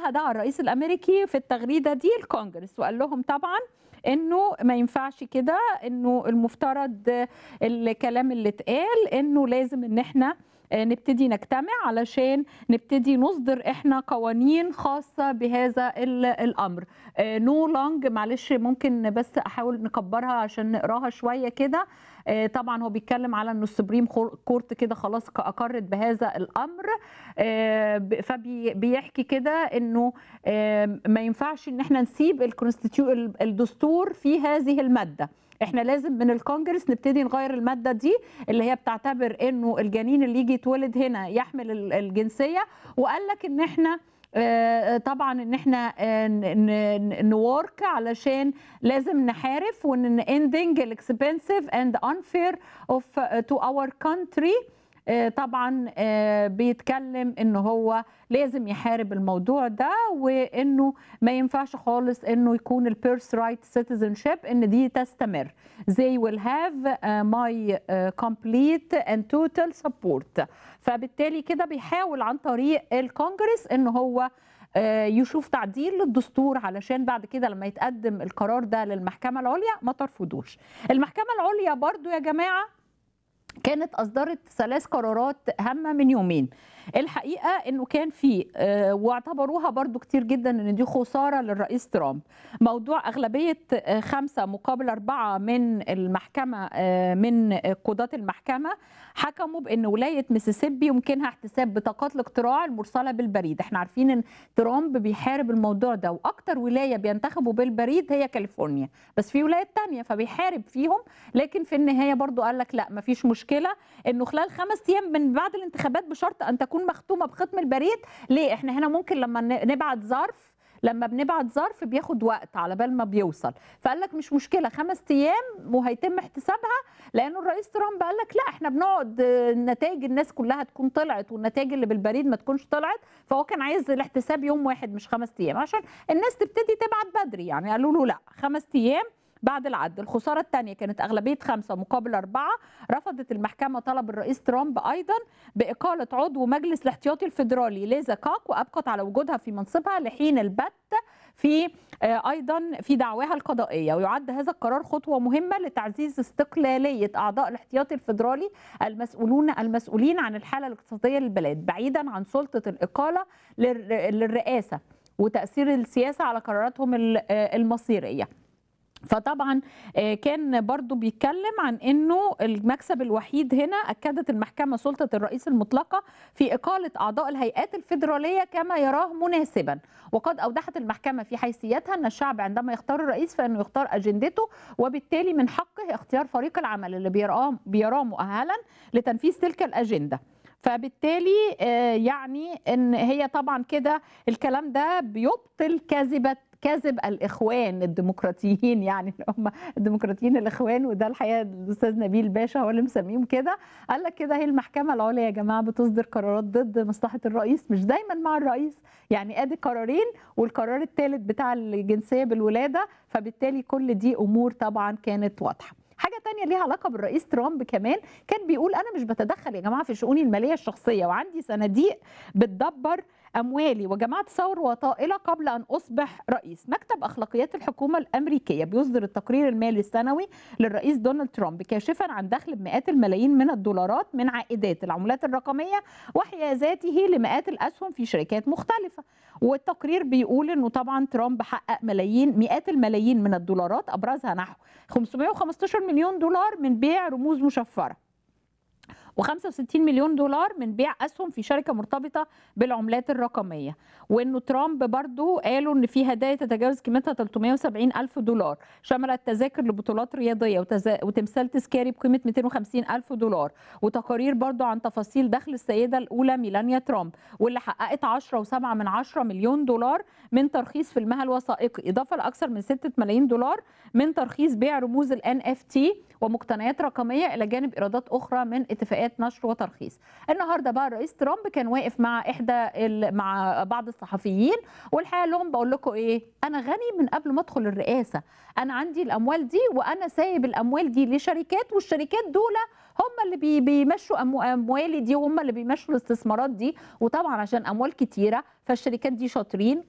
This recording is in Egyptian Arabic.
قالها ده على الرئيس الامريكي في التغريده دي الكونجرس وقال لهم طبعا انه ما ينفعش كده انه المفترض الكلام اللي اتقال انه لازم ان احنا نبتدي نجتمع علشان نبتدي نصدر احنا قوانين خاصه بهذا الامر نو no لونج معلش ممكن بس احاول نكبرها عشان نقراها شويه كده طبعا هو بيتكلم على انه السبريم كورت كده خلاص اقرت بهذا الامر فبيحكي كده انه ما ينفعش ان احنا نسيب الدستور في هذه الماده احنا لازم من الكونجرس نبتدي نغير الماده دي اللي هي بتعتبر انه الجنين اللي يجي يتولد هنا يحمل الجنسيه وقال لك ان احنا طبعا ان احنا نورك علشان لازم نحارب وان ending الاكسبنسيف اند unfair of to our country طبعا بيتكلم ان هو لازم يحارب الموضوع ده وانه ما ينفعش خالص انه يكون البيرس رايت citizenship ان دي تستمر they will have my complete and total support فبالتالي كده بيحاول عن طريق الكونجرس ان هو يشوف تعديل للدستور علشان بعد كده لما يتقدم القرار ده للمحكمة العليا ما ترفضوش المحكمة العليا برضو يا جماعة كانت اصدرت ثلاث قرارات هامه من يومين الحقيقه انه كان في واعتبروها برضو كتير جدا ان دي خساره للرئيس ترامب موضوع اغلبيه خمسه مقابل اربعه من المحكمه من قضاه المحكمه حكموا بان ولايه ميسيسيبي يمكنها احتساب بطاقات الاقتراع المرسله بالبريد احنا عارفين ان ترامب بيحارب الموضوع ده واكتر ولايه بينتخبوا بالبريد هي كاليفورنيا بس في ولايات تانية فبيحارب فيهم لكن في النهايه برضو قال لك لا مفيش مشكله انه خلال خمس ايام من بعد الانتخابات بشرط ان تكون مختومه بختم البريد ليه احنا هنا ممكن لما نبعت ظرف لما بنبعت ظرف بياخد وقت على بال ما بيوصل فقال لك مش مشكله خمس ايام وهيتم احتسابها لانه الرئيس ترامب قال لك لا احنا بنقعد نتائج الناس كلها تكون طلعت والنتائج اللي بالبريد ما تكونش طلعت فهو كان عايز الاحتساب يوم واحد مش خمس ايام عشان الناس تبتدي تبعت بدري يعني قالوا له لا خمس ايام بعد العد الخسارة الثانية كانت أغلبية خمسة مقابل أربعة رفضت المحكمة طلب الرئيس ترامب أيضا بإقالة عضو مجلس الاحتياطي الفيدرالي ليزا كاك وأبقت على وجودها في منصبها لحين البت في ايضا في دعواها القضائيه ويعد هذا القرار خطوه مهمه لتعزيز استقلاليه اعضاء الاحتياطي الفيدرالي المسؤولون المسؤولين عن الحاله الاقتصاديه للبلاد بعيدا عن سلطه الاقاله للرئاسه وتاثير السياسه على قراراتهم المصيريه فطبعا كان برضو بيتكلم عن انه المكسب الوحيد هنا اكدت المحكمه سلطه الرئيس المطلقه في اقاله اعضاء الهيئات الفيدراليه كما يراه مناسبا وقد اوضحت المحكمه في حيثيتها ان الشعب عندما يختار الرئيس فانه يختار اجندته وبالتالي من حقه اختيار فريق العمل اللي بيراه بيراه مؤهلا لتنفيذ تلك الاجنده فبالتالي يعني ان هي طبعا كده الكلام ده بيبطل كذبه كذب الاخوان الديمقراطيين يعني اللي هم الديمقراطيين الاخوان وده الحقيقه الاستاذ نبيل باشا هو اللي مسميهم كده قال لك كده هي المحكمه العليا يا جماعه بتصدر قرارات ضد مصلحه الرئيس مش دايما مع الرئيس يعني ادي قرارين والقرار الثالث بتاع الجنسيه بالولاده فبالتالي كل دي امور طبعا كانت واضحه حاجه تانية ليها علاقه بالرئيس ترامب كمان كان بيقول انا مش بتدخل يا جماعه في شؤوني الماليه الشخصيه وعندي صناديق بتدبر اموالي وجمعت ثروه طائله قبل ان اصبح رئيس مكتب اخلاقيات الحكومه الامريكيه بيصدر التقرير المالي السنوي للرئيس دونالد ترامب كاشفا عن دخل بمئات الملايين من الدولارات من عائدات العملات الرقميه وحيازاته لمئات الاسهم في شركات مختلفه والتقرير بيقول انه طبعا ترامب حقق ملايين مئات الملايين من الدولارات ابرزها نحو 515 مليون دولار من بيع رموز مشفره و65 مليون دولار من بيع اسهم في شركه مرتبطه بالعملات الرقميه وانه ترامب برضو قالوا ان في هدايا تتجاوز قيمتها 370 الف دولار شملت تذاكر لبطولات رياضيه وتزا... وتمثال تذكاري بقيمه 250 الف دولار وتقارير برضو عن تفاصيل دخل السيده الاولى ميلانيا ترامب واللي حققت 10 و7 من 10 مليون دولار من ترخيص فيلمها الوثائقي اضافه لاكثر من 6 ملايين دولار من ترخيص بيع رموز الان اف تي ومقتنيات رقميه الى جانب ايرادات اخرى من اتفاقات نشر وترخيص النهارده بقى الرئيس ترامب كان واقف مع احدى مع بعض الصحفيين والحقيقه لهم بقول لكم ايه انا غني من قبل ما ادخل الرئاسه انا عندي الاموال دي وانا سايب الاموال دي لشركات والشركات دول هم اللي بي بيمشوا اموالي دي وهم اللي بيمشوا الاستثمارات دي وطبعا عشان اموال كتيره فالشركات دي شاطرين